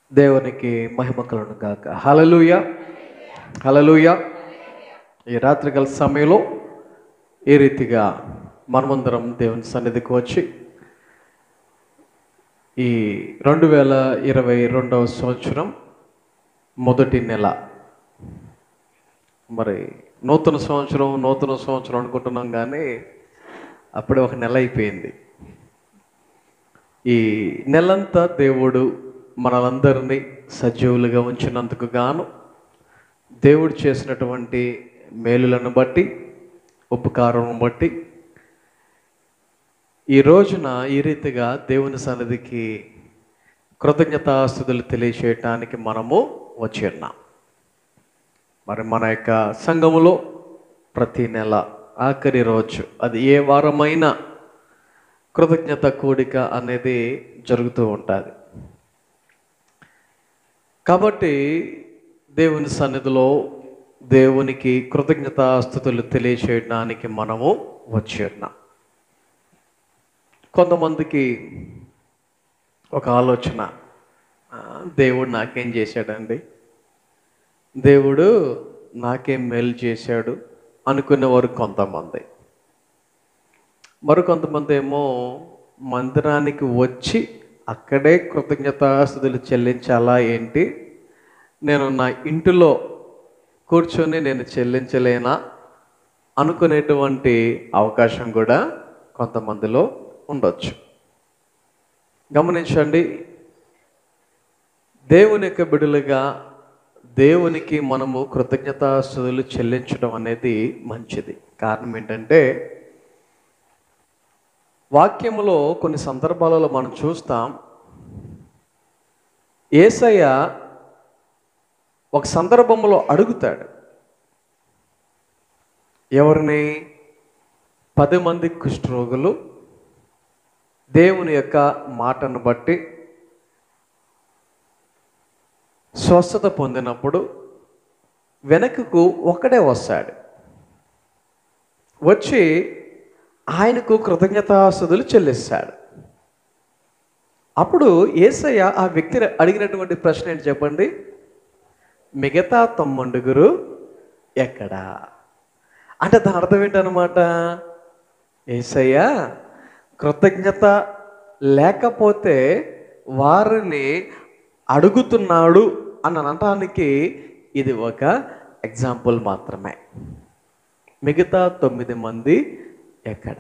దేవునికి మహిమ కలుగును గాక హలలుయ హలలుయ ఈ రాత్రికాల సమయంలో ఈ రీతిగా మనమందరం దేవుని సన్నిధికి వచ్చి ఈ రెండు వేల ఇరవై రెండవ సంవత్సరం మొదటి నెల మరి నూతన సంవత్సరం నూతన సంవత్సరం అనుకుంటున్నాం కానీ అప్పుడే ఒక నెల అయిపోయింది ఈ నెలంతా దేవుడు మనలందరినీ సజీవులుగా ఉంచినందుకు గాను దేవుడు చేసినటువంటి మేలులను బట్టి ఉపకారం బట్టి ఈ రోజున ఈ రీతిగా దేవుని సన్నిధికి కృతజ్ఞతాస్థుతులు తెలియచేయటానికి మనము వచ్చి ఉన్నాం మరి మన యొక్క సంఘములో ప్రతి నెల ఆఖరి రోజు అది ఏ వారమైనా కృతజ్ఞత కూడిక అనేది జరుగుతూ ఉంటుంది కాబట్టి దేవుని సన్నిధిలో దేవునికి కృతజ్ఞతాస్థుతులు తెలియచేయడానికి మనము వచ్చి ఉన్నాం కొంతమందికి ఒక ఆలోచన "ఆ, దేవుడు నాకేం చేశాడండి దేవుడు నాకేం మేలు చేశాడు అనుకునేవారు కొంతమంది మరికొంతమంది ఏమో మందిరానికి వచ్చి అక్కడే కృతజ్ఞతాస్థుతులు చెల్లించాలా ఏంటి నేను నా ఇంటిలో కూర్చొని నేను చెల్లించలేనా అనుకునేటువంటి అవకాశం కూడా కొంతమందిలో ఉండొచ్చు గమనించండి దేవుని యొక్క బిడులుగా దేవునికి మనము కృతజ్ఞతాస్తుతులు చెల్లించడం అనేది మంచిది కారణం ఏంటంటే వాక్యములో కొన్ని సందర్భాలలో మనం చూస్తాం ఏసయ్య ఒక సందర్భంలో అడుగుతాడు ఎవరిని పది మంది కుష్ఠరోగులు దేవుని యొక్క మాటను బట్టి స్వస్థత పొందినప్పుడు వెనకకు ఒక్కడే వస్తాడు వచ్చి ఆయనకు కృతజ్ఞతాస్తుతులు చెల్లిస్తాడు అప్పుడు ఏసయ్య ఆ వ్యక్తిని అడిగినటువంటి ప్రశ్న ఏంటి చెప్పండి మిగతా తొమ్మండుగురు ఎక్కడా అంటే దాని అర్థం ఏంటనమాట ఏసయ్య కృతజ్ఞత లేకపోతే వారిని అడుగుతున్నాడు అని అనటానికి ఇది ఒక ఎగ్జాంపుల్ మాత్రమే మిగతా తొమ్మిది మంది ఎక్కడ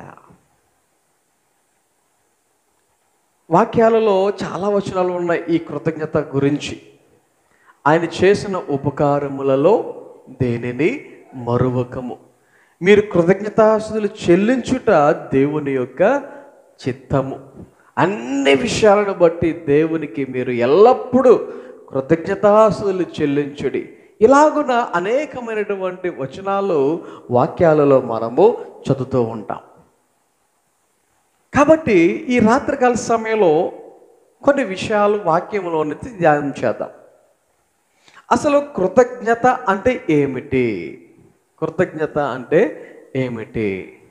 వాక్యాలలో చాలా వచనాలు ఉన్నాయి ఈ కృతజ్ఞత గురించి ఆయన చేసిన ఉపకారములలో దేనిని మరువకము మీరు కృతజ్ఞతాస్తులు చెల్లించుట దేవుని యొక్క చిత్తము అన్ని విషయాలను బట్టి దేవునికి మీరు ఎల్లప్పుడూ కృతజ్ఞతాస్తులు చెల్లించుడి ఇలాగున అనేకమైనటువంటి వచనాలు వాక్యాలలో మనము చదువుతూ ఉంటాం కాబట్టి ఈ రాత్రికాల సమయంలో కొన్ని విషయాలు వాక్యంలో నుంచి ధ్యానం చేద్దాం అసలు కృతజ్ఞత అంటే ఏమిటి కృతజ్ఞత అంటే ఏమిటి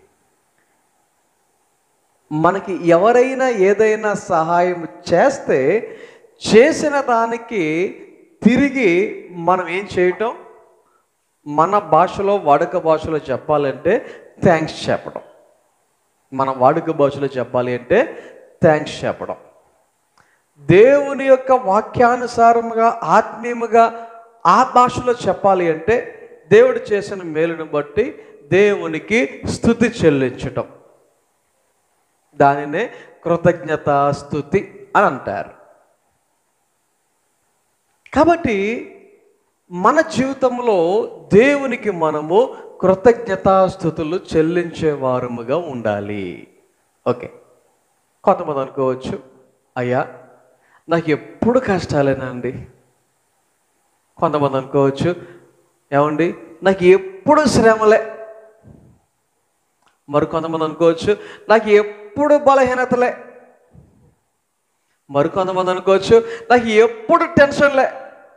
మనకి ఎవరైనా ఏదైనా సహాయం చేస్తే చేసిన దానికి తిరిగి మనం ఏం చేయటం మన భాషలో వాడుక భాషలో చెప్పాలంటే థ్యాంక్స్ చెప్పడం మన వాడుక భాషలో చెప్పాలి అంటే థ్యాంక్స్ చెప్పడం దేవుని యొక్క వాక్యానుసారముగా ఆత్మీయముగా ఆ భాషలో చెప్పాలి అంటే దేవుడు చేసిన మేలును బట్టి దేవునికి స్థుతి చెల్లించటం దానినే కృతజ్ఞతాస్థుతి అని అంటారు కాబట్టి మన జీవితంలో దేవునికి మనము కృతజ్ఞతాస్థుతులు చెల్లించే వారముగా ఉండాలి ఓకే కొంతమంది అనుకోవచ్చు అయ్యా నాకు ఎప్పుడు కష్టాలేనా అండి కొంతమంది అనుకోవచ్చు ఏమండి నాకు ఎప్పుడు శ్రమలే మరి కొంతమంది అనుకోవచ్చు నాకు ఎప్పుడు బలహీనతలే మరి కొంతమంది అనుకోవచ్చు నాకు ఎప్పుడు టెన్షన్లే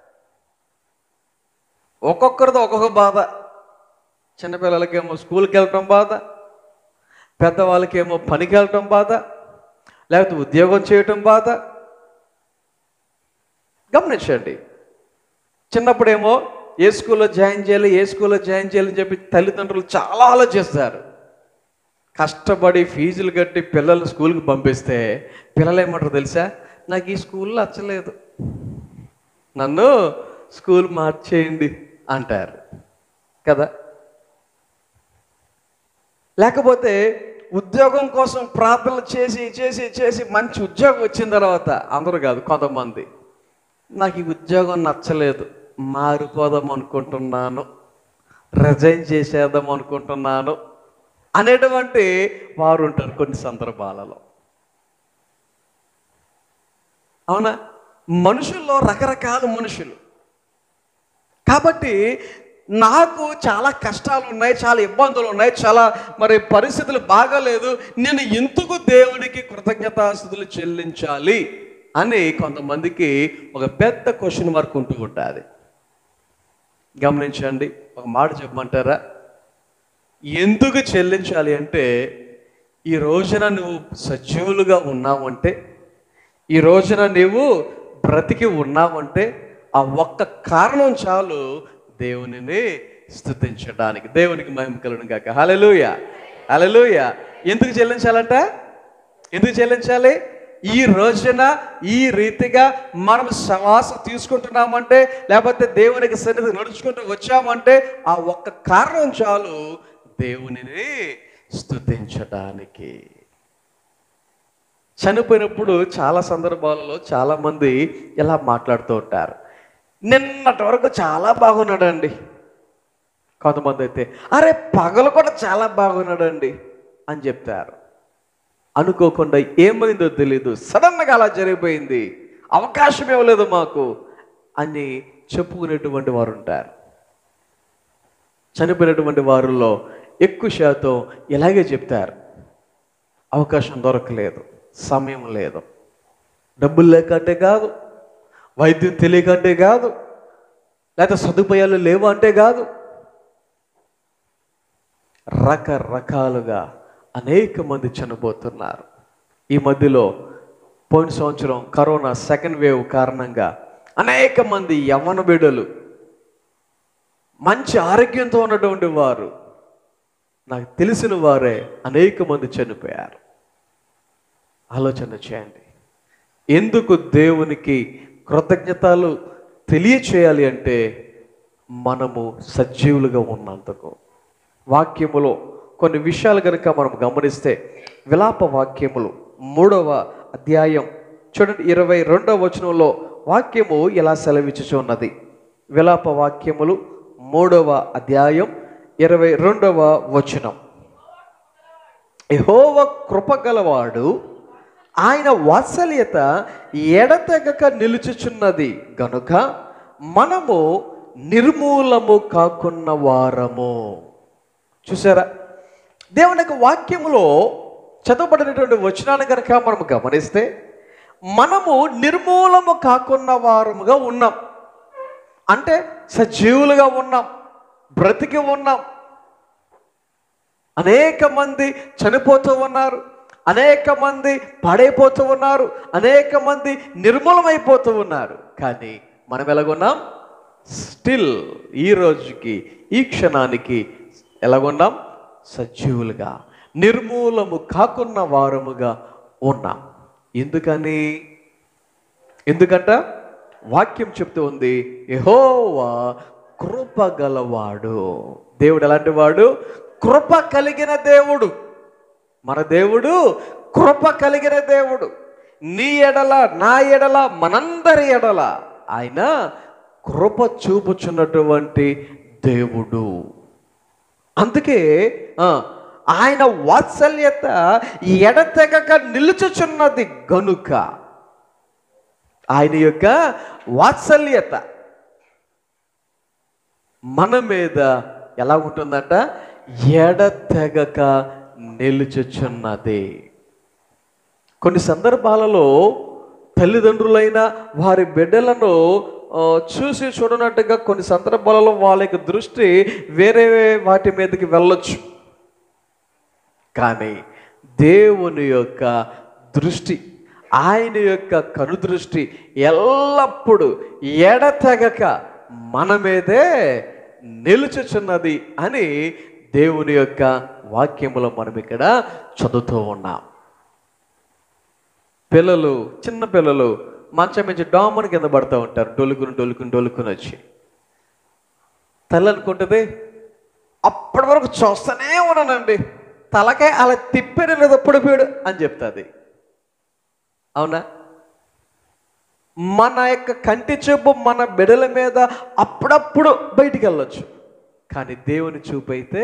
ఒక్కొక్కరితో ఒక్కొక్క బాధ చిన్నపిల్లలకేమో స్కూల్కి వెళ్ళటం బాధ పెద్దవాళ్ళకేమో పనికి వెళ్ళటం బాధ లేకపోతే ఉద్యోగం చేయటం బాధ గమనించండి చిన్నప్పుడేమో ఏ స్కూల్లో జాయిన్ చేయాలి ఏ స్కూల్లో జాయిన్ చేయాలని చెప్పి తల్లిదండ్రులు చాలా ఆలోచిస్తారు కష్టపడి ఫీజులు కట్టి పిల్లలు స్కూల్కి పంపిస్తే పిల్లలు ఏమంటారు తెలుసా నాకు ఈ స్కూల్లో నచ్చలేదు నన్ను స్కూల్ మార్చేయండి అంటారు కదా లేకపోతే ఉద్యోగం కోసం ప్రార్థనలు చేసి చేసి చేసి మంచి ఉద్యోగం వచ్చిన తర్వాత అందరూ కాదు కొంతమంది నాకు ఈ ఉద్యోగం నచ్చలేదు మారిపోదాం అనుకుంటున్నాను రిజైన్ చేసేద్దాం అనుకుంటున్నాను అనేటువంటి వారు ఉంటారు కొన్ని సందర్భాలలో అవునా మనుషుల్లో రకరకాల మనుషులు కాబట్టి నాకు చాలా కష్టాలు ఉన్నాయి చాలా ఇబ్బందులు ఉన్నాయి చాలా మరి పరిస్థితులు బాగాలేదు నేను ఎందుకు దేవుడికి కృతజ్ఞతాస్థుతులు చెల్లించాలి అని కొంతమందికి ఒక పెద్ద క్వశ్చన్ మార్క్ ఉంటూ ఉంటుంది గమనించండి ఒక మాట చెప్పమంటారా ఎందుకు చెల్లించాలి అంటే ఈ రోజున నువ్వు సజీవులుగా ఉన్నావంటే ఈ రోజున నీవు బ్రతికి ఉన్నావంటే ఆ ఒక్క కారణం చాలు దేవునిని స్తుతించడానికి దేవునికి మహిమ కలుగును కాక హలలుయ హలలుయ ఎందుకు చెల్లించాలంట ఎందుకు చెల్లించాలి ఈ రోజున ఈ రీతిగా మనం శ్వాస తీసుకుంటున్నామంటే లేకపోతే దేవునికి సన్నిధి నడుచుకుంటూ వచ్చామంటే ఆ ఒక్క కారణం చాలు దేవునిని స్తుతించడానికి చనిపోయినప్పుడు చాలా సందర్భాలలో చాలా మంది ఇలా మాట్లాడుతూ ఉంటారు నిన్నటి వరకు చాలా బాగున్నాడండి కొంతమంది అయితే అరే పగలు కూడా చాలా బాగున్నాడండి అని చెప్తారు అనుకోకుండా ఏమైందో తెలీదు సడన్గా అలా జరిగిపోయింది అవకాశం ఇవ్వలేదు మాకు అని చెప్పుకునేటువంటి వారు ఉంటారు చనిపోయినటువంటి వారిలో ఎక్కువ శాతం ఇలాగే చెప్తారు అవకాశం దొరకలేదు సమయం లేదు డబ్బులు లేకంటే కాదు వైద్యం తెలియకంటే కాదు లేకపోతే సదుపాయాలు లేవు అంటే కాదు రకరకాలుగా అనేక మంది చనిపోతున్నారు ఈ మధ్యలో పోయిన సంవత్సరం కరోనా సెకండ్ వేవ్ కారణంగా అనేక మంది యవ్వన బిడ్డలు మంచి ఆరోగ్యంతో ఉన్నటువంటి వారు నాకు తెలిసిన వారే అనేక మంది చనిపోయారు ఆలోచన చేయండి ఎందుకు దేవునికి కృతజ్ఞతలు తెలియచేయాలి అంటే మనము సజీవులుగా ఉన్నందుకు వాక్యములో కొన్ని విషయాలు కనుక మనం గమనిస్తే విలాప వాక్యములు మూడవ అధ్యాయం చూడండి ఇరవై రెండవ వచనంలో వాక్యము ఎలా సెలవిచ్చుచున్నది విలాప వాక్యములు మూడవ అధ్యాయం ఇరవై రెండవ వచనం యహోవ కృపగలవాడు ఆయన వాత్సల్యత ఎడతెగక నిలుచుచున్నది గనుక మనము నిర్మూలము కాకున్న వారము చూసారా దేవుని యొక్క వాక్యములో చదవబడినటువంటి వచనాన్ని కనుక మనం గమనిస్తే మనము నిర్మూలము కాకున్న వారముగా ఉన్నాం అంటే సజీవులుగా ఉన్నాం బ్రతికి ఉన్నాం అనేక మంది చనిపోతూ ఉన్నారు అనేక మంది పాడైపోతూ ఉన్నారు అనేక మంది నిర్మూలమైపోతూ ఉన్నారు కానీ మనం ఎలాగున్నాం స్టిల్ ఈ రోజుకి ఈ క్షణానికి ఎలాగున్నాం సజీవులుగా నిర్మూలము కాకున్న వారముగా ఉన్నాం ఎందుకని ఎందుకంట వాక్యం చెప్తూ ఉంది యెహోవా కృప గలవాడు దేవుడు ఎలాంటి వాడు కృప కలిగిన దేవుడు మన దేవుడు కృప కలిగిన దేవుడు నీ ఎడల నా ఎడల మనందరి ఎడల ఆయన కృప చూపుచున్నటువంటి దేవుడు అందుకే ఆ, ఆయన వాత్సల్యత ఎడతెగక నిలుచుచున్నది గనుక ఆయన యొక్క వాత్సల్యత మన మీద ఎలా ఉంటుందంట ఎడతెగక నిలుచుచున్నది కొన్ని సందర్భాలలో తల్లిదండ్రులైన వారి బిడ్డలను ఆ, చూసి చూడనట్టుగా కొన్ని సందర్భాలలో వాళ్ళ యొక్క దృష్టి వేరే వాటి మీదకి వెళ్ళొచ్చు కానీ దేవుని యొక్క దృష్టి ఆయన యొక్క కనుదృష్టి ఎల్లప్పుడూ ఎడతెగక మన మీదే నిలుచుచున్నది అని దేవుని యొక్క వాక్యములో మనం ఇక్కడ చదువుతూ ఉన్నాం పిల్లలు చిన్న పిల్లలు మంచం నుంచి డామని కింద పడుతూ ఉంటారు డొలుకుని డొలుకుని డొలుకుని వచ్చి తల్లి అనుకుంటుంది అప్పటి వరకు చూస్తూనే ఉన్నానండి తలకే అలా తిప్పాడు లేదా పడిపోయాడు అని చెప్తుంది అవునా మన యొక్క కంటి చూపు మన బిడల మీద అప్పుడప్పుడు బయటికి వెళ్ళొచ్చు కానీ దేవుని చూపు అయితే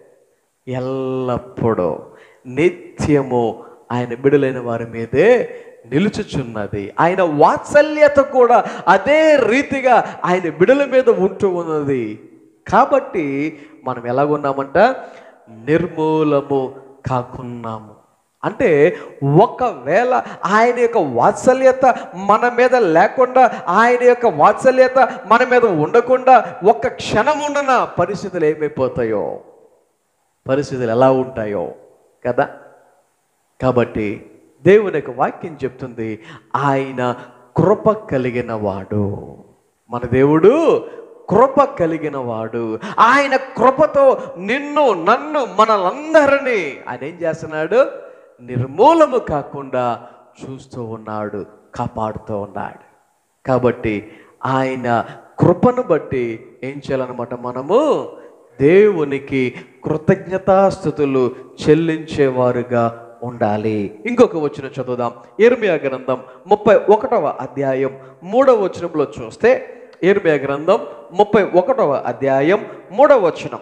ఎల్లప్పుడూ నిత్యము ఆయన బిడులైన వారి మీదే నిలుచుచున్నది ఆయన వాత్సల్యత కూడా అదే రీతిగా ఆయన బిడుల మీద ఉంటూ ఉన్నది కాబట్టి మనం ఎలాగున్నామంట నిర్మూలము కాకున్నాము అంటే ఒకవేళ ఆయన యొక్క వాత్సల్యత మన మీద లేకుండా ఆయన యొక్క వాత్సల్యత మన మీద ఉండకుండా ఒక్క క్షణం ఉండన పరిస్థితులు ఏమైపోతాయో పరిస్థితులు ఎలా ఉంటాయో కదా కాబట్టి దేవుని యొక్క వాక్యం చెప్తుంది ఆయన కృప కలిగిన వాడు మన దేవుడు కృప కలిగిన వాడు ఆయన కృపతో నిన్ను నన్ను మనలందరినీ ఆయన ఏం చేస్తున్నాడు నిర్మూలము కాకుండా చూస్తూ ఉన్నాడు కాపాడుతూ ఉన్నాడు కాబట్టి ఆయన కృపను బట్టి ఏం చేయాలన్నమాట మనము దేవునికి కృతజ్ఞతాస్థుతులు చెల్లించేవారుగా ఉండాలి ఇంకొక వచనం చదువుదాం ఇర్మియా గ్రంథం ముప్పై ఒకటవ అధ్యాయం మూడవ వచనంలో చూస్తే ఇర్మియా గ్రంథం ముప్పై ఒకటవ అధ్యాయం మూడవ వచనం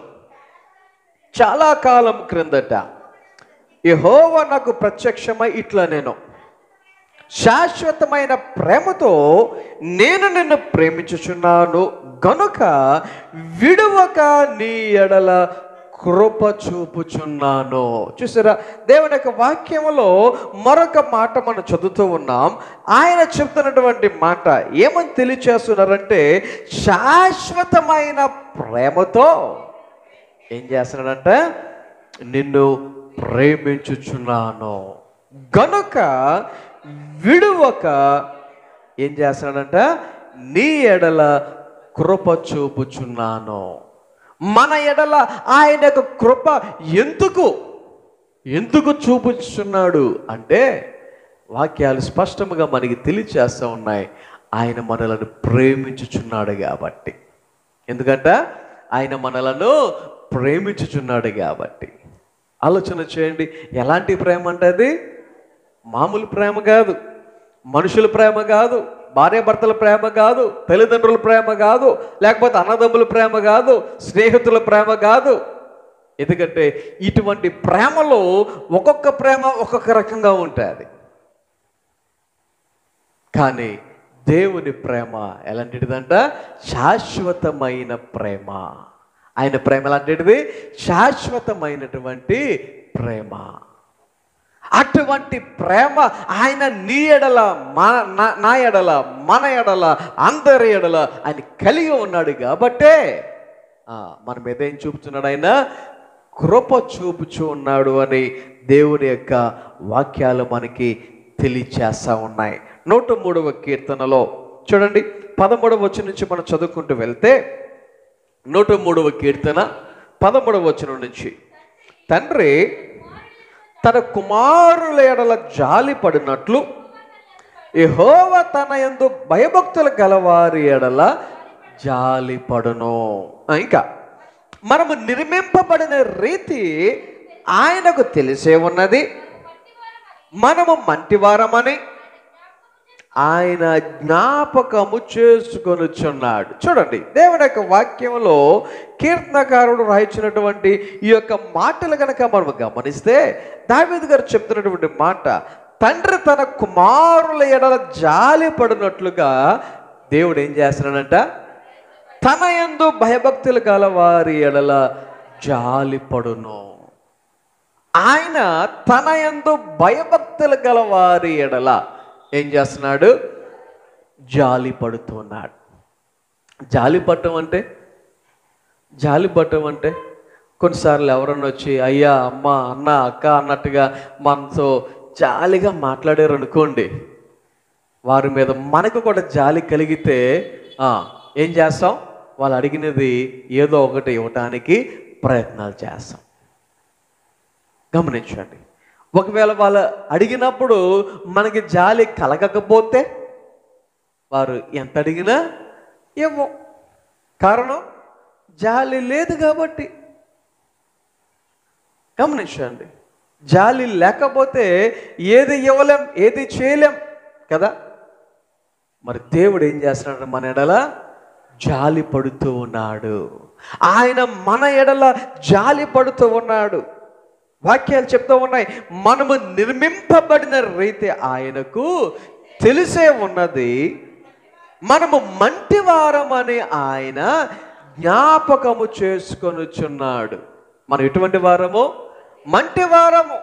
చాలా కాలం క్రిందట యెహోవా నాకు ప్రత్యక్షమై ఇట్లా నేను శాశ్వతమైన ప్రేమతో నేను నిన్ను ప్రేమించుచున్నాను గనుక విడువక నీ ఎడల కృప చూపుచున్నాను చూసారా దేవుని యొక్క వాక్యములో మరొక మాట మనం చదువుతూ ఉన్నాం ఆయన చెప్తున్నటువంటి మాట ఏమని తెలియచేస్తున్నారంటే శాశ్వతమైన ప్రేమతో ఏం చేస్తున్నాడంట నిన్ను ప్రేమించుచున్నాను గనుక విడువక ఏం చేస్తున్నాడంట నీ ఎడల కృప చూపుచున్నాను మన ఎడల ఆయన యొక్క కృప ఎందుకు ఎందుకు చూపుచున్నాడు అంటే వాక్యాలు స్పష్టంగా మనకి తెలియచేస్తూ ఉన్నాయి ఆయన మనలను ప్రేమించుచున్నాడు కాబట్టి ఎందుకంట ఆయన మనలను ప్రేమించుచున్నాడు కాబట్టి ఆలోచన చేయండి ఎలాంటి ప్రేమ అంటే అది మామూలు ప్రేమ కాదు మనుషుల ప్రేమ కాదు భార్యాభర్తల ప్రేమ కాదు తల్లిదండ్రుల ప్రేమ కాదు లేకపోతే అన్నదమ్ముల ప్రేమ కాదు స్నేహితుల ప్రేమ కాదు ఎందుకంటే ఇటువంటి ప్రేమలో ఒక్కొక్క ప్రేమ ఒక్కొక్క రకంగా ఉంటుంది కానీ దేవుని ప్రేమ ఎలాంటిదంట శాశ్వతమైన ప్రేమ ఆయన ప్రేమ ఎలాంటిది శాశ్వతమైనటువంటి ప్రేమ అటువంటి ప్రేమ ఆయన నీ ఎడల మన నా- నా ఎడల మన ఎడల అందరి ఎడల ఆయన కలిగి ఉన్నాడు కాబట్టే ఆ, మన మీద ఏం చూపుతున్నాడు ఆయన కృప చూపుచూ ఉన్నాడు అని దేవుని యొక్క వాక్యాలు మనకి తెలియచేస్తా ఉన్నాయి నూట మూడవ కీర్తనలో చూడండి పదమూడవ వచ్చి నుంచి మనం చదువుకుంటూ వెళ్తే నూట మూడవ కీర్తన పదమూడవ వచనం నుంచి తండ్రి తన కుమారుల ఎడల జాలి పడినట్లు యెహోవ తన యందు భయభక్తులు గలవారి ఎడల జాలి పడును ఆ, ఇంకా మనము నిర్మింపబడిన రీతి ఆయనకు తెలిసే ఉన్నది మనము మంటివారమని ఆయన జ్ఞాపకము చేసుకొనుచున్నాడు చూడండి దేవుని యొక్క వాక్యంలో కీర్తనకారుడు రాయించినటువంటి ఈ యొక్క మాటలు కనుక మనం గమనిస్తే దావీదు గారు చెప్తున్నటువంటి మాట తండ్రి తన కుమారుల ఎడల జాలి పడినట్లుగా దేవుడు ఏం చేస్తున్నాడంట తన యందు భయభక్తులు గల వారి ఎడల జాలి పడును ఆయన తన యందు భయభక్తులు గల వారి ఎడల ఏం చేస్తున్నాడు జాలి పడుతున్నాడు జాలి పట్టం అంటే జాలి పట్టం అంటే కొన్నిసార్లు ఎవరన్నా వచ్చి అయ్యా అమ్మ అన్న అక్క అన్నట్టుగా మనతో జాలిగా మాట్లాడారు అనుకోండి వారి మీద మనకు కూడా జాలి కలిగితే ఆ, ఏం చేస్తాం వాళ్ళు అడిగినది ఏదో ఒకటి ఇవ్వటానికి ప్రయత్నాలు చేస్తాం గమనించండి ఒకవేళ వాళ్ళు అడిగినప్పుడు మనకి జాలి కలగకపోతే వారు ఎంత అడిగినా ఇవ్వం కారణం జాలి లేదు కాబట్టి గమనించండి జాలి లేకపోతే ఏది ఇవ్వలేం ఏది చేయలేం కదా మరి దేవుడు ఏం చేస్తున్నాడు మన ఎడల జాలి పడుతూ ఉన్నాడు ఆయన మన ఎడల జాలి పడుతూ ఉన్నాడు వాక్యాలు చెప్తూ ఉన్నాయి మనము నిర్మింపబడిన రీతి ఆయనకు తెలిసే ఉన్నది మనము మంటివారమని ఆయన జ్ఞాపకము చేసుకొనుచున్నాడు మనం ఎటువంటి వారము మంటివారము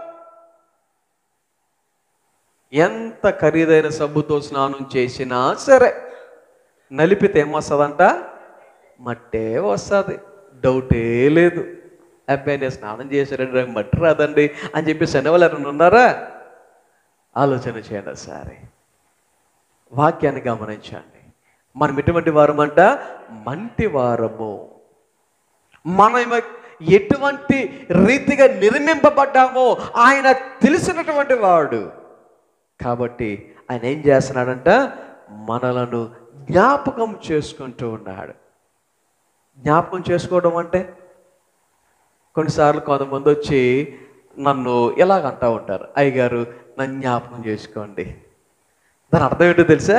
ఎంత ఖరీదైన సబ్బుతో స్నానం చేసినా సరే నలిపితే ఏమొస్తుందంట మట్టే వస్తుంది డౌటే లేదు అబ్బాయి నేను స్నానం చేశారండి నాకు మట్టి రాదండి అని చెప్పేసి అనేవాళ్ళు ఎవరైనా ఉన్నారా ఆలోచన చేయండి సరే వాక్యాన్ని గమనించండి మనం ఎటువంటి వారమంట మంటి వారము మనం ఎటువంటి రీతిగా నిర్మింపబడ్డామో ఆయన తెలిసినటువంటి వాడు కాబట్టి ఆయన ఏం చేస్తున్నాడంట మనలను జ్ఞాపకం చేసుకుంటూ ఉన్నాడు జ్ఞాపకం చేసుకోవడం అంటే కొన్నిసార్లు కొంతమంది వచ్చి నన్ను ఎలాగ అంటూ ఉంటారు అయ్యగారు నన్ను జ్ఞాపకం చేసుకోండి దాని అర్థం ఏంటో తెలుసా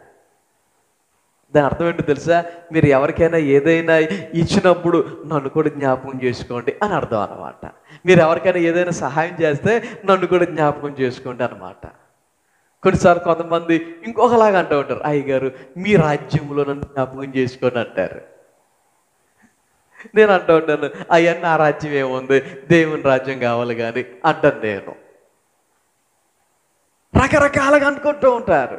దాని అర్థం ఏంటో తెలుసా మీరు ఎవరికైనా ఏదైనా ఇచ్చినప్పుడు నన్ను కూడా జ్ఞాపకం చేసుకోండి అని అర్థం అనమాట మీరు ఎవరికైనా ఏదైనా సహాయం చేస్తే నన్ను కూడా జ్ఞాపకం చేసుకోండి అనమాట కొన్నిసార్లు కొంతమంది ఇంకొకలాగా అంటూ ఉంటారు అయ్యగారు మీ రాజ్యంలో నన్ను జ్ఞాపకం చేసుకోండి అంటారు నేను అంటూ ఉంటాను అయ్యా నా రాజ్యం ఏముంది దేవుని రాజ్యం కావాలి కానీ అంటాను నేను రకరకాలుగా అనుకుంటూ ఉంటారు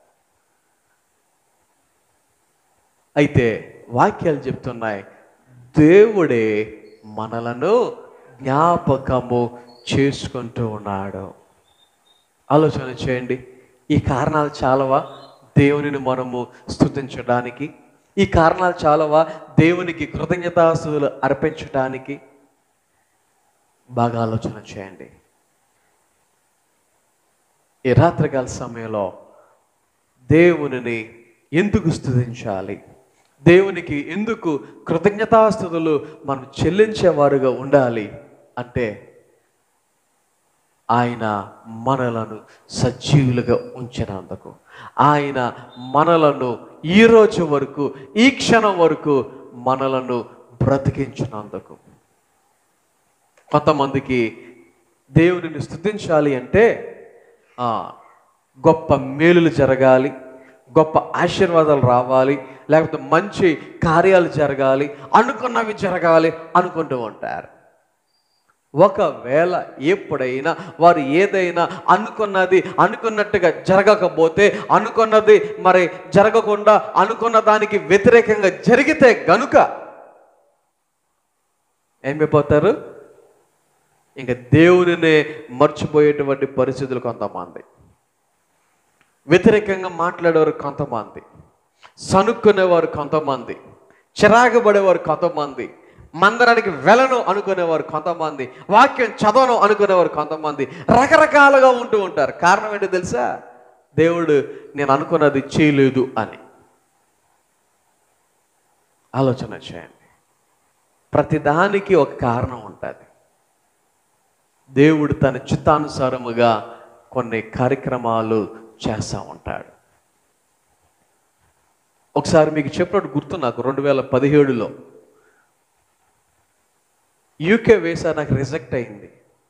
అయితే వాక్యాలు చెప్తున్నాయి దేవుడే మనలను జ్ఞాపకము చేసుకుంటూ ఉన్నాడు ఆలోచన చేయండి ఈ కారణాలు చాలవా దేవునిని మనము స్తుతించడానికి ఈ కారణాలు చాలవా దేవునికి కృతజ్ఞతాస్తులు అర్పించడానికి బాగా ఆలోచన చేయండి ఈ రాత్రికాల సమయంలో దేవునిని ఎందుకు స్తుతించాలి దేవునికి ఎందుకు కృతజ్ఞతాస్తుతులు మనం చెల్లించేవారుగా ఉండాలి అంటే ఆయన మనలను సజీవులుగా ఉంచినందుకు ఆయన మనలను ఈ రోజు వరకు ఈ క్షణం వరకు మనలను బ్రతికించినందుకు కొంతమందికి దేవునిని స్తుతించాలి అంటే ఆ, గొప్ప మేలులు జరగాలి గొప్ప ఆశీర్వాదాలు రావాలి లేకపోతే మంచి కార్యాలు జరగాలి అనుకున్నవి జరగాలి అనుకుంటూ ఉంటారు ఒకవేళ ఎప్పుడైనా వారు ఏదైనా అనుకున్నది అనుకున్నట్టుగా జరగకపోతే అనుకున్నది మరి జరగకుండా అనుకున్న దానికి వ్యతిరేకంగా జరిగితే గనుక ఏమైపోతారు ఇంకా దేవునినే మర్చిపోయేటువంటి పరిస్థితులు కొంతమంది వ్యతిరేకంగా మాట్లాడేవారు కొంతమంది సనుక్కునేవారు కొంతమంది చిరాకు పడేవారు కొంతమంది మందరానికి వెళ్ళను అనుకునేవారు కొంతమంది వాక్యం చదవను అనుకునేవారు కొంతమంది రకరకాలుగా ఉంటూ ఉంటారు కారణం ఏంటో తెలుసా దేవుడు నేను అనుకున్నది చేయలేదు అని ఆలోచన చేయండి ప్రతిదానికి ఒక కారణం ఉంటుంది దేవుడు తన చిత్తానుసారముగా కొన్ని కార్యక్రమాలు చేస్తూ ఉంటాడు ఒకసారి మీకు చెప్పినట్టు గుర్తు నాకు రెండు వేల పదిహేడులో యూకే వేసా నాకు రిజెక్ట్ అయింది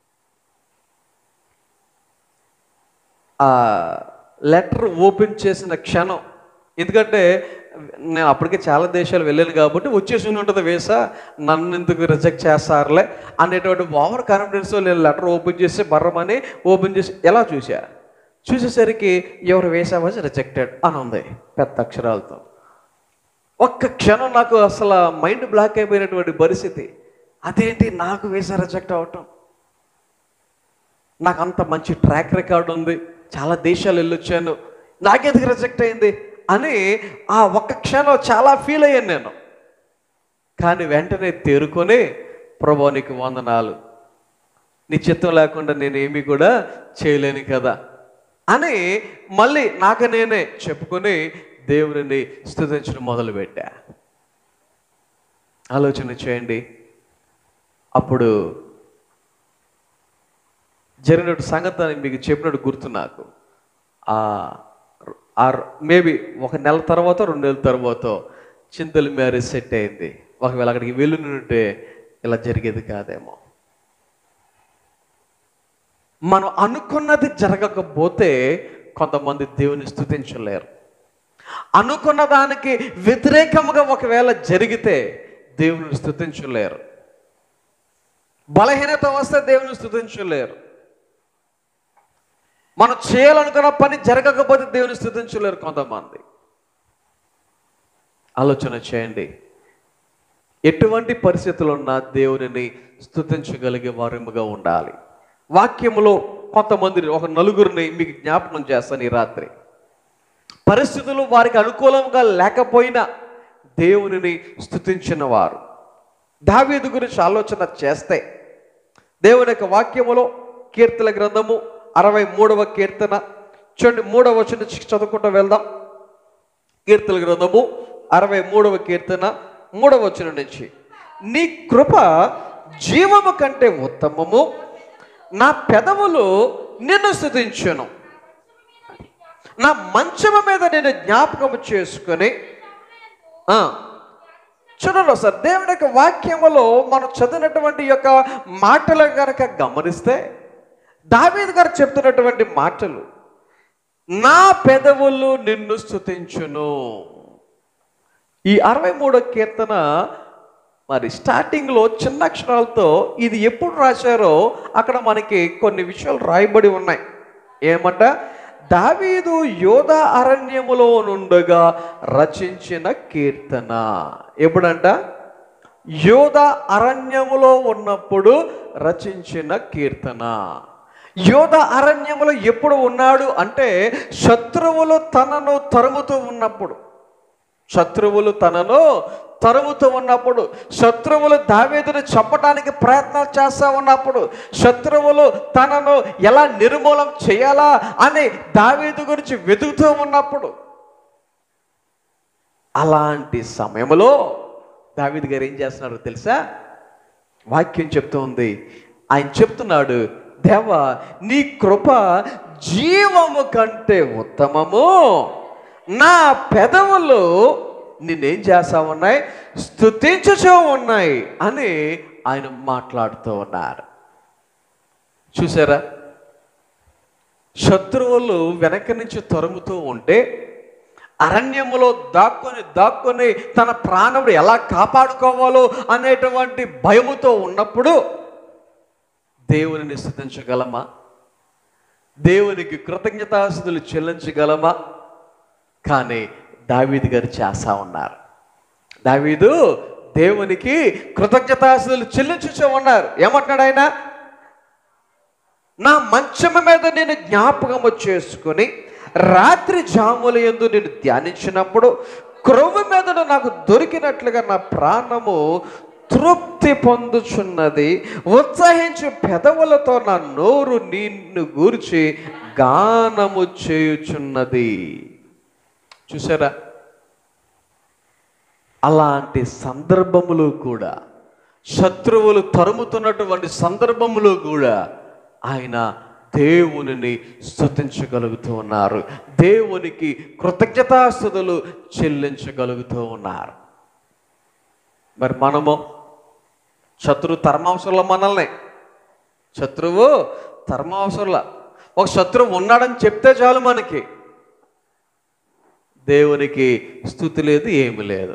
ఆ లెటర్ ఓపెన్ చేసిన క్షణం ఎందుకంటే నేను అప్పటికే చాలా దేశాలు వెళ్ళాను కాబట్టి వచ్చేసి ఉంటుంది వేసా నన్ను ఎందుకు రిజెక్ట్ చేస్తారులే అనేటువంటి ఓవర్ కాన్ఫిడెన్స్ నేను లెటర్ ఓపెన్ చేసి బర్రమని ఓపెన్ చేసి ఎలా చూసా చూసేసరికి ఎవరు వేసా వాజ్ రిజెక్టెడ్ అని ఉంది పెద్ద అక్షరాలతో ఒక్క క్షణం నాకు అసలు మైండ్ బ్లాక్ అయిపోయినటువంటి పరిస్థితి అదేంటి నాకు వేసా రిజెక్ట్ అవటం నాకు అంత మంచి ట్రాక్ రికార్డ్ ఉంది చాలా దేశాలు వెళ్ళొచ్చాను నాకెందుకు రిజెక్ట్ అయింది అని ఆ ఒక్క క్షణం చాలా ఫీల్ అయ్యాను నేను కానీ వెంటనే తేరుకొని ప్రభా నీకు వందనాలు నీ చిత్తం లేకుండా నేనేమి కూడా చేయలేను కదా అని మళ్ళీ నాకు నేనే చెప్పుకొని దేవుని స్థుతించడం మొదలుపెట్టా ఆలోచన చేయండి అప్పుడు జరిగినట్టు సంగతి మీకు చెప్పినట్టు గుర్తు నాకు ఆ మేబీ ఒక నెల తర్వాత రెండు నెలల తర్వాత చింతలు మ్యారేజ్ సెట్ అయింది ఒకవేళ అక్కడికి వెళ్ళుంటే ఇలా జరిగేది కాదేమో మనం అనుకున్నది జరగకపోతే కొంతమంది దేవుని స్థుతించలేరు అనుకున్న దానికి వ్యతిరేకముగా ఒకవేళ జరిగితే దేవుని స్థుతించలేరు బలహీనత వస్తే దేవుని స్థుతించలేరు మనం చేయాలనుకున్న పని జరగకపోతే దేవుని స్థుతించలేరు కొంతమంది ఆలోచన చేయండి ఎటువంటి పరిస్థితులు ఉన్నా దేవునిని స్థుతించగలిగే వారముగా ఉండాలి వాక్యములో కొంతమంది ఒక నలుగురిని మీకు జ్ఞాపకం చేస్తాను ఈ రాత్రి పరిస్థితులు వారికి అనుకూలంగా లేకపోయినా దేవునిని స్థుతించిన వారు దావీదు గురించి ఆలోచన చేస్తే దేవుని యొక్క వాక్యములో కీర్తన గ్రంథము అరవై మూడవ కీర్తన చూడండి మూడవ వచ్చిన చదువుకుంటూ వెళ్దాం కీర్తన గ్రంథము అరవై మూడవ కీర్తన మూడవ వచ్చిన నుంచి నీ కృప జీవము కంటే ఉత్తమము నా పెదవులు నిన్ను స్థుతించును నా మంచము మీద నేను జ్ఞాపకము చేసుకొని ఆ, చూడండి సార్ దేవుని యొక్క వాక్యములో మనం చదివినటువంటి యొక్క మాటలు కనుక గమనిస్తే దావీద్ గారు చెప్తున్నటువంటి మాటలు నా పెదవులు నిన్ను స్థుతించును ఈ అరవై మూడో కీర్తన మరి స్టార్టింగ్లో చిన్న అక్షరాలతో ఇది ఎప్పుడు రాశారో అక్కడ మనకి కొన్ని విషయాలు రాయబడి ఉన్నాయి ఏమంట దావీదు యోధ అరణ్యములో నుండగా రచించిన కీర్తన ఎప్పుడంట యోధ అరణ్యములో ఉన్నప్పుడు రచించిన కీర్తన యోధ అరణ్యములో ఎప్పుడు ఉన్నాడు అంటే శత్రువులు తనను తరుముతూ ఉన్నప్పుడు శత్రువులు తనను తరుముతూ ఉన్నప్పుడు శత్రువులు దావేదును చంపడానికి ప్రయత్నాలు చేస్తూ ఉన్నప్పుడు శత్రువులు తనను ఎలా నిర్మూలం చేయాలా అని దావేదు గురించి వెతుకుతూ ఉన్నప్పుడు అలాంటి సమయంలో దావీదు గారు ఏం చేస్తున్నారో తెలుసా వాక్యం చెప్తూ ఉంది ఆయన చెప్తున్నాడు దేవా నీ కృప జీవము కంటే ఉత్తమము నా పెదవులు నిన్నేం చేస్తా ఉన్నాయి స్థుతించుచూ ఉన్నాయి అని ఆయన మాట్లాడుతూ ఉన్నారు చూసారా శత్రువులు వెనక నుంచి తరుముతూ ఉంటే అరణ్యములో దాక్కొని దాక్కొని తన ప్రాణముడు ఎలా కాపాడుకోవాలో అనేటువంటి భయముతో ఉన్నప్పుడు దేవునిని స్థుతించగలమా దేవునికి కృతజ్ఞతాస్తులు చెల్లించగలమా కానీ దావీదు గారు చేస్తా ఉన్నారు దావీదు దేవునికి కృతజ్ఞతాస్తులు చెల్లించుచూ ఉన్నారు ఏమంటున్నాడు ఆయన నా మంచము మీద నేను జ్ఞాపకము చేసుకుని రాత్రి జాముల యందు నేను ధ్యానించినప్పుడు క్రొవ్వు మీద నాకు దొరికినట్లుగా నా ప్రాణము తృప్తి పొందుచున్నది ఉత్సహించు పెదవులతో నా నోరు నిన్ను గూర్చి గానము చేయుచున్నది చూసారా అలాంటి సందర్భములు కూడా శత్రువులు తరుముతున్నటువంటి సందర్భములు కూడా ఆయన దేవునిని స్తుతించగలుగుతూ ఉన్నారు దేవునికి కృతజ్ఞతాస్తుతులు చెల్లించగలుగుతూ ఉన్నారు మరి మనము శత్రు తరమాంసంలో మనల్ని శత్రువు తరమాంసంలో ఒక శత్రువు ఉన్నాడని చెప్తే చాలు మనకి దేవునికి స్థుతి లేదు ఏమి లేదు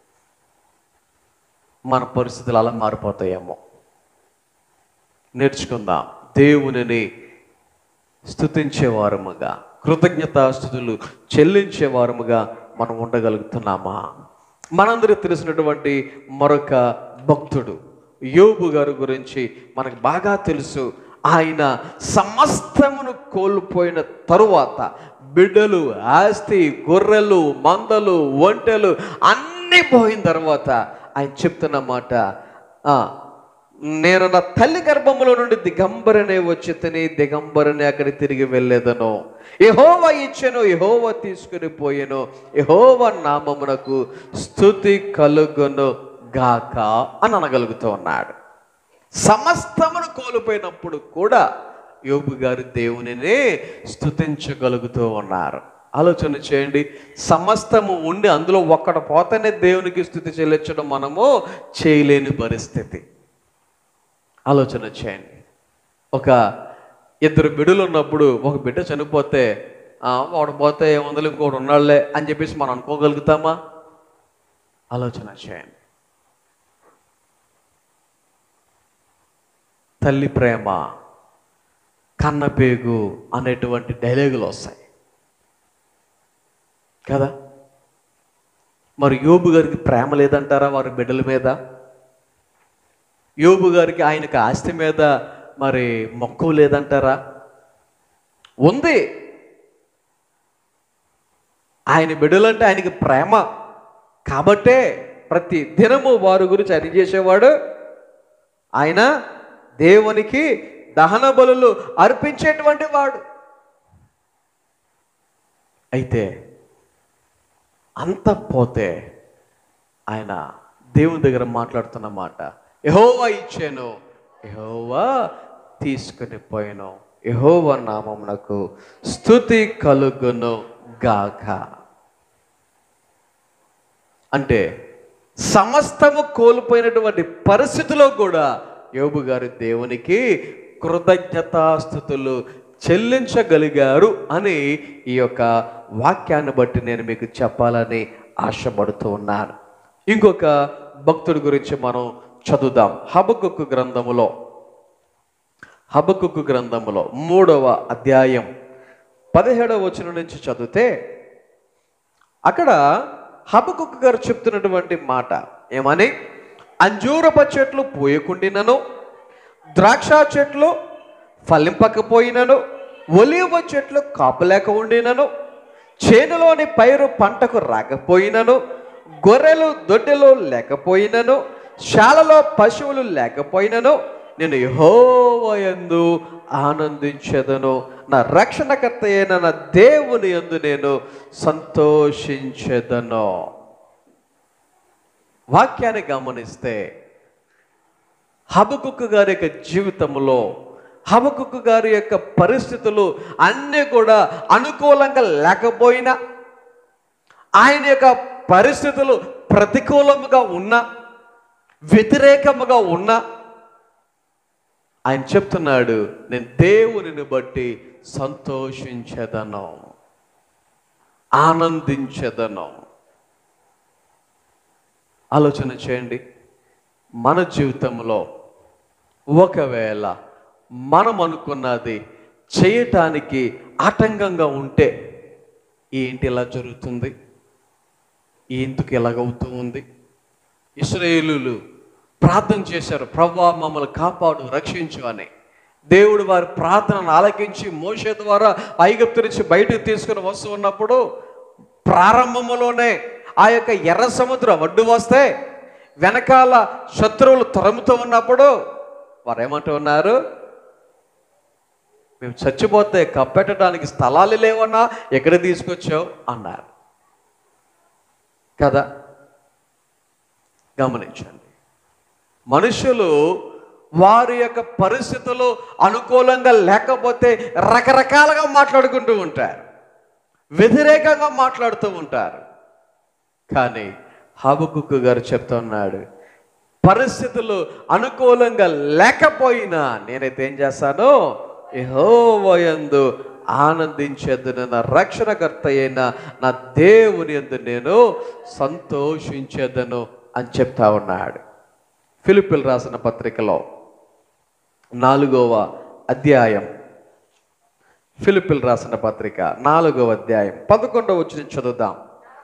మన పరిస్థితులు అలా మారిపోతాయేమో నేర్చుకుందాం దేవునిని స్థుతించేవారముగా కృతజ్ఞతాస్థుతులు చెల్లించేవారముగా మనం ఉండగలుగుతున్నామా మనందరికి తెలిసినటువంటి మరొక భక్తుడు యోబు గారి గురించి మనకు బాగా తెలుసు ఆయన సమస్తమును కోల్పోయిన తరువాత బిడ్డలు ఆస్తి గొర్రెలు మందలు ఒంటెలు అన్నీ పోయిన తర్వాత ఆయన చెప్తున్న మాట "ఆ, నేను నా తల్లి గర్భములో నుండి దిగంబరనే వచ్చి తిని దిగంబరనే అక్కడికి తిరిగి వెళ్ళేదను యహోవ ఇచ్చెను యహోవ తీసుకుని పోయెను యహోవ నామమునకు స్థుతి కలుగును గాక అని అనగలుగుతూ ఉన్నాడు సమస్తమును కోల్పోయినప్పుడు కూడా యోబు గారు దేవునినే స్థుతించగలుగుతూ ఉన్నారు ఆలోచన చేయండి సమస్తము ఉండి అందులో ఒక్కడ పోతేనే దేవునికి స్థుతి చెల్లించడం మనము చేయలేని పరిస్థితి ఆలోచన చేయండి ఒక ఇద్దరు బిడ్డలు ఉన్నప్పుడు ఒక బిడ్డ చనిపోతే "ఆ, వాడు పోతే ఏముందలు ఇంకోటి ఉన్నాడులే అని చెప్పేసి మనం అనుకోగలుగుతామా ఆలోచన చేయండి తల్లి ప్రేమ కన్నపేగు అనేటువంటి డైలాగులు వస్తాయి కదా మరి యోబు గారికి ప్రేమ లేదంటారా వారి బిడ్డల మీద యోబు గారికి ఆయనకు ఆస్తి మీద మరి మక్కువ లేదంటారా ఉంది ఆయన బిడ్డలంటే ఆయనకి ప్రేమ కాబట్టే ప్రతి దినము వారి గురించి అరి చేసేవాడు ఆయన దేవునికి దహన బలులు అర్పించేటువంటి వాడు అయితే అంత పోతే ఆయన దేవుని దగ్గర మాట్లాడుతున్న మాట యహోవా ఇచ్చాను యహోవా తీసుకుని పోయాను యహోవా నామమునకు స్థుతి కలుగును గాక అంటే సమస్తము కోల్పోయినటువంటి పరిస్థితిలో కూడా యోబు గారు దేవునికి కృతజ్ఞతాస్థుతులు చెల్లించగలిగారు అని ఈ యొక్క వాక్యాన్ని బట్టి నేను మీకు చెప్పాలని ఆశపడుతూ ఉన్నాను ఇంకొక భక్తుడి గురించి మనం చదువుదాం హబకుక్కు గ్రంథములో హబకుక్కు గ్రంథములో మూడవ అధ్యాయం పదిహేడవ వచనం నుంచి చదివితే అక్కడ హబకుక్ గారు చెప్తున్నటువంటి మాట ఏమని అంజూరప చెట్లు పూయకుండినను ద్రాక్ష చెట్లు ఫలింపకపోయినను ఒలివ చెట్లు కాపులేక ఉండినను చేనులోని పైరు పంటకు రాకపోయినను గొర్రెలు దొడ్డెలు లేకపోయినను శాలలో పశువులు లేకపోయినను నేను యహోవయందు ఆనందించదను నా రక్షణకర్త అయిన నా దేవుని యందు నేను సంతోషించదను వాక్యాన్ని గమనిస్తే హబకుక్కు గారి యొక్క జీవితంలో హబకుక్కు గారి యొక్క పరిస్థితులు అన్నీ కూడా అనుకూలంగా లేకపోయినా ఆయన యొక్క పరిస్థితులు ప్రతికూలముగా ఉన్నా వ్యతిరేకముగా ఉన్నా ఆయన చెప్తున్నాడు నేను దేవునిని బట్టి సంతోషించదను ఆనందించదను ఆలోచన చేయండి మన జీవితంలో ఒకవేళ మనం అనుకున్నది చేయటానికి ఆటంకంగా ఉంటే ఏంటి ఇలా జరుగుతుంది ఎందుకు ఎలాగవుతూ ఉంది ఇస్రాయేలులు ప్రార్థన చేశారు ప్రవ్వా మమ్మల్ని కాపాడు రక్షించు అని దేవుడు వారి ప్రార్థనను ఆలకించి మోషే ద్వారా ఐగుప్తు నుంచి బయటకు తీసుకుని వస్తూ ఉన్నప్పుడు ప్రారంభములోనే ఆ యొక్క ఎర్ర సముద్రం ఒడ్డు వస్తే వెనకాల శత్రువులు తరుముతూ ఉన్నప్పుడు వారు ఏమంటూ ఉన్నారు మేము చచ్చిపోతే కప్పెట్టడానికి స్థలాలు లేవన్నా ఎక్కడ తీసుకొచ్చావు అన్నారు కదా గమనించండి మనుషులు వారి యొక్క పరిస్థితులు అనుకూలంగా లేకపోతే రకరకాలుగా మాట్లాడుకుంటూ ఉంటారు వ్యతిరేకంగా మాట్లాడుతూ ఉంటారు కానీ హాబకుక్కు గారు చెప్తున్నాడు పరిస్థితులు అనుకూలంగా లేకపోయినా నేనైతే ఏం చేస్తాను యెహోవాయందు ఆనందించేద్దును నా రక్షణకర్త అయిన నా దేవుని యందు నేను సంతోషించేదను అని చెప్తా ఉన్నాడు ఫిలిపిల్ రాసిన పత్రికలో నాలుగవ అధ్యాయం ఫిలిపిల్ రాసిన పత్రిక నాలుగవ అధ్యాయం పదకొండవ వచ్చిన చదువుదాం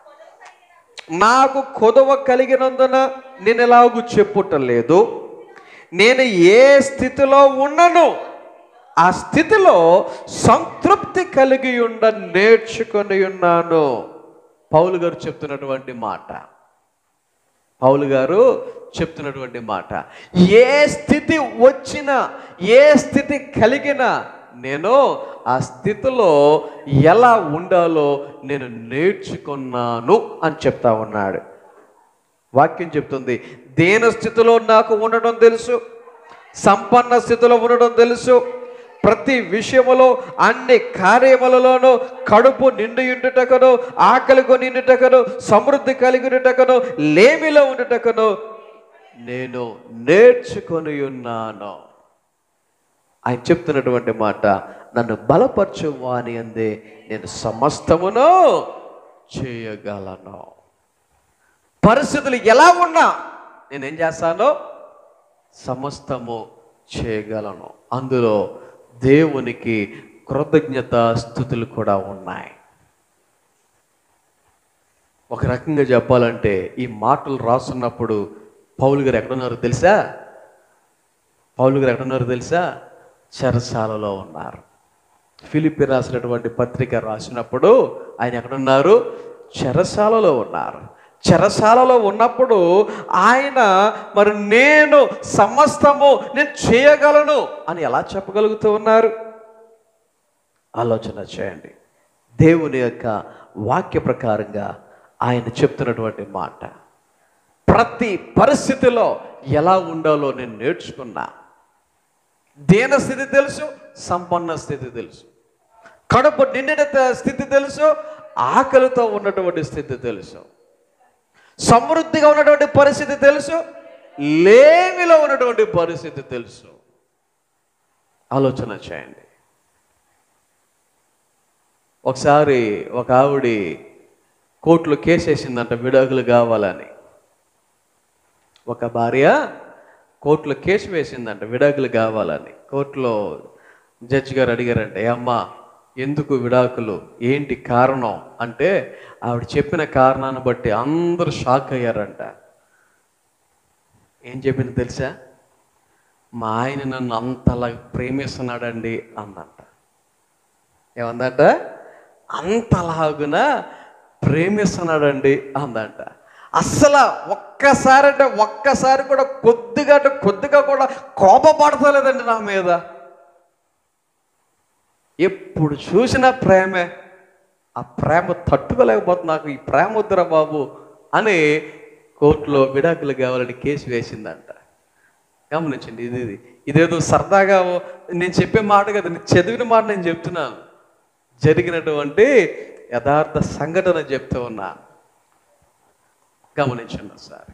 నాకు కొదవ కలిగినందున నేను ఎలాగూ చెప్పుట లేదు నేను ఏ స్థితిలో ఉన్నను ఆ స్థితిలో సంతృప్తి కలిగి ఉండ నేర్చుకొని ఉన్నాను పౌలు గారు చెప్తున్నటువంటి మాట పౌలు గారు చెప్తున్నటువంటి మాట ఏ స్థితి వచ్చినా ఏ స్థితి కలిగినా నేను ఆ స్థితిలో ఎలా ఉండాలో నేను నేర్చుకున్నాను అని చెప్తా ఉన్నాడు వాక్యం చెప్తుంది దేన స్థితిలో నాకు ఉండడం తెలుసు సంపన్న స్థితిలో ఉండడం తెలుసు ప్రతి విషయములో అన్ని కార్యములలోనూ కడుపు నిండి ఉండుటకును ఆకలి కొని ఉండుటకును సమృద్ధి కలిగి ఉండుటకును లేమిలో ఉండుటకును నేను నేర్చుకొని ఉన్నాను ఆయన చెప్తున్నటువంటి మాట నన్ను బలపరచు వాని అందే నేను సమస్తమును చేయగలను పరిస్థితులు ఎలా ఉన్నా నేనేం చేస్తాను సమస్తము చేయగలను అందులో దేవునికి కృతజ్ఞత స్థుతులు కూడా ఉన్నాయి ఒక రకంగా చెప్పాలంటే ఈ మాటలు రాస్తున్నప్పుడు పౌలు గారు ఎక్కడున్నారో తెలుసా పౌలు గారు ఎక్కడున్నారో తెలుసా చెరసాలలో ఉన్నారు ఫిలిపి రాసినటువంటి పత్రిక రాసినప్పుడు ఆయన ఎక్కడున్నారు చెరసాలలో ఉన్నారు చెరసాలలో ఉన్నప్పుడు ఆయన మరి నేను సమస్తము నేను చేయగలను అని ఎలా చెప్పగలుగుతూ ఉన్నారు ఆలోచన చేయండి దేవుని యొక్క వాక్య ప్రకారంగా ఆయన చెప్తున్నటువంటి మాట ప్రతి పరిస్థితిలో ఎలా ఉండాలో నేను నేర్చుకున్నా దేన స్థితి తెలుసు సంపన్న స్థితి తెలుసు కడుపు నిండిన త- స్థితి తెలుసు ఆకలితో ఉన్నటువంటి స్థితి తెలుసు సమృద్ధిగా ఉన్నటువంటి పరిస్థితి తెలుసు లేమిలో ఉన్నటువంటి పరిస్థితి తెలుసు ఆలోచన చేయండి ఒకసారి ఒక ఆవిడ కోర్టులో కేసు వేసిందంట విడాకులు కావాలని ఒక భార్య కోర్టులో కేసు వేసిందంట విడాకులు కావాలని కోర్టులో జడ్జి గారు అడిగారంట "ఏ అమ్మా ఎందుకు విడాకులు ఏంటి కారణం అంటే ఆవిడ చెప్పిన కారణాన్ని బట్టి అందరూ షాక్ అయ్యారంట ఏం చెప్పింది తెలుసా మా ఆయన నన్ను అంతలా ప్రేమిస్తున్నాడండి అందంట ఏమందంట అంతలాగున ప్రేమిస్తున్నాడండి అందంట అస్సలు ఒక్కసారి అంటే ఒక్కసారి కూడా కొద్దిగా అంటే కొద్దిగా కూడా కోపపడతలేదండి నా మీద ఎప్పుడు చూసినా ప్రేమే ఆ ప్రేమ తట్టుకోలేకపోతుంది నాకు ఈ ప్రేమ వద్దురా బాబు అని కోర్టులో విడాకులు కావాలని కేసు వేసిందంట గమనించండి ఇది ఇది ఇదేదో సరదాగా ఓ- నేను చెప్పే మాట కదా నేను చదివిన మాట నేను చెప్తున్నాను జరిగినటువంటి యథార్థ సంఘటన చెప్తూ ఉన్నా గమనించండి ఒకసారి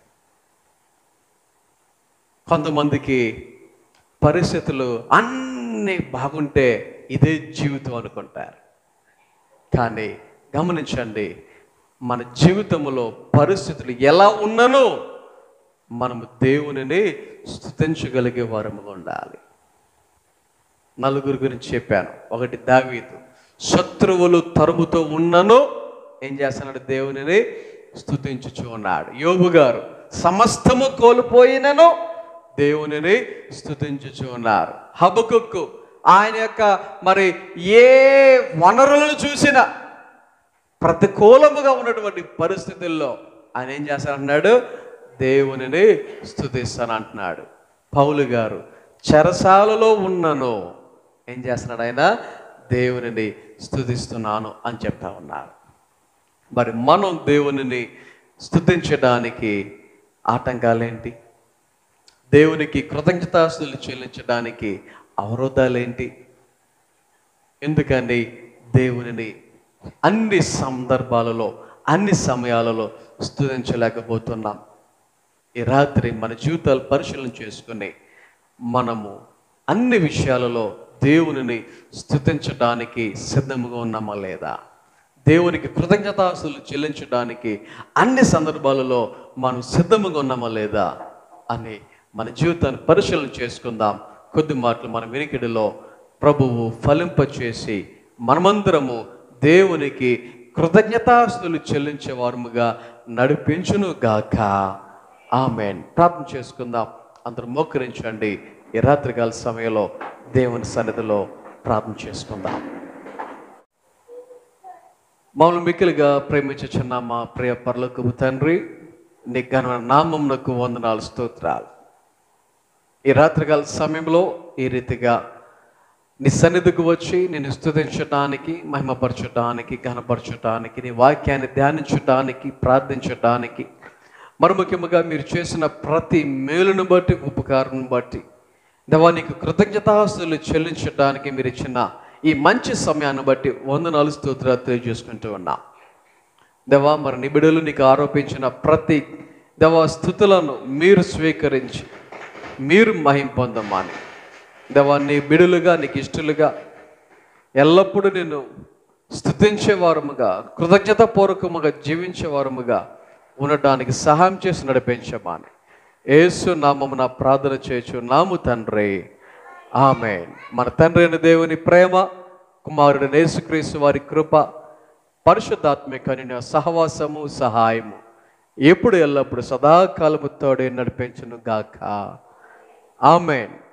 కొంతమందికి పరిస్థితులు అన్నీ బాగుంటే ఇదే జీవితం అనుకుంటారు కానీ గమనించండి మన జీవితంలో పరిస్థితులు ఎలా ఉన్ననో మనము దేవునిని స్థుతించగలిగే వారముగా ఉండాలి నలుగురు గురించి చెప్పాను ఒకటి దావీదు శత్రువులు తరుముతో ఉన్నను ఏం చేస్తున్నాడు దేవునిని స్థుతించుచు ఉన్నాడు యోబు గారు సమస్తము కోల్పోయినను దేవునిని స్థుతించుచు ఉన్నారు హబకుక్కు ఆయన యొక్క మరి ఏ వనరులను చూసినా ప్రతికూలముగా ఉన్నటువంటి పరిస్థితుల్లో ఆయన ఏం చేస్తానంటున్నాడు దేవునిని స్థుతిస్తాను అంటున్నాడు పౌలు గారు చెరసాలలో ఉన్నను ఏం చేస్తున్నాడు ఆయన దేవునిని స్థుతిస్తున్నాను అని చెప్తా ఉన్నారు మరి మనం దేవునిని స్థుతించడానికి ఆటంకాలేంటి దేవునికి కృతజ్ఞతాస్తులు చెల్లించడానికి అవరోధాలేంటి ఎందుకని దేవునిని అన్ని సందర్భాలలో అన్ని సమయాలలో స్థుతించలేకపోతున్నాం ఈ రాత్రి మన జీవితాలు పరిశీలన చేసుకుని మనము అన్ని విషయాలలో దేవునిని స్థుతించడానికి సిద్ధంగా ఉన్నామా లేదా దేవునికి కృతజ్ఞతాస్తులు చెల్లించడానికి అన్ని సందర్భాలలో మనం సిద్ధంగా ఉన్నామా లేదా అని మన జీవితాన్ని పరిశీలన చేసుకుందాం కొద్ది మాటలు మన వినికిడిలో ప్రభువు ఫలింపచేసి మనమందరము దేవునికి కృతజ్ఞతాస్తులు చెల్లించే వారముగా నడిపించును గాక ఆమెన్ ప్రార్థన చేసుకుందాం అందరూ మోకరించండి ఈ రాత్రికాల సమయంలో దేవుని సన్నిధిలో ప్రార్థన చేసుకుందాం మమ్మల్ని మిక్కిలిగా ప్రేమించుచున్న మా ప్రియ పర్లకు తండ్రి నీ ఘన నామమునకు వందనాలు స్తోత్రాలు ఈ రాత్రికాల సమయంలో ఈ రీతిగా నీ సన్నిధికి వచ్చి నేను స్తుతించడానికి మహిమపరచడానికి ఘనపరచడానికి నీ వాక్యాన్ని ధ్యానించడానికి ప్రార్థించడానికి మరి ముఖ్యంగా మీరు చేసిన ప్రతి మేలును బట్టి ఉపకారం బట్టి దేవా నీకు కృతజ్ఞతాస్తులు చెల్లించడానికి మీరు ఇచ్చిన ఈ మంచి సమయాన్ని బట్టి వందనాలు స్తోత్రాలు తెలియజేసుకుంటూ ఉన్నాం దేవా మరి నిబిడలు నీకు ఆరోపించిన ప్రతి దేవా స్థుతులను మీరు స్వీకరించి మీరు మహిం పొందమని దేవా నీ బిడులుగా నీకు ఇష్టలుగా ఎల్లప్పుడూ నేను స్థుతించేవారముగా కృతజ్ఞతాపూర్వకముగా జీవించేవారముగా ఉండటానికి సహాయం చేసి నడిపించమని యేసు నామమున ప్రార్థన చేయొచ్చు నాము తండ్రి ఆమె మన తండ్రి అయిన దేవుని ప్రేమ కుమారుడు యేసుక్రీస్తు వారి కృప పరిశుద్ధాత్మిక నిన్న సహవాసము సహాయము ఎప్పుడు ఎల్లప్పుడు సదాకాలము తోడే నడిపించును గాక ఆమెన్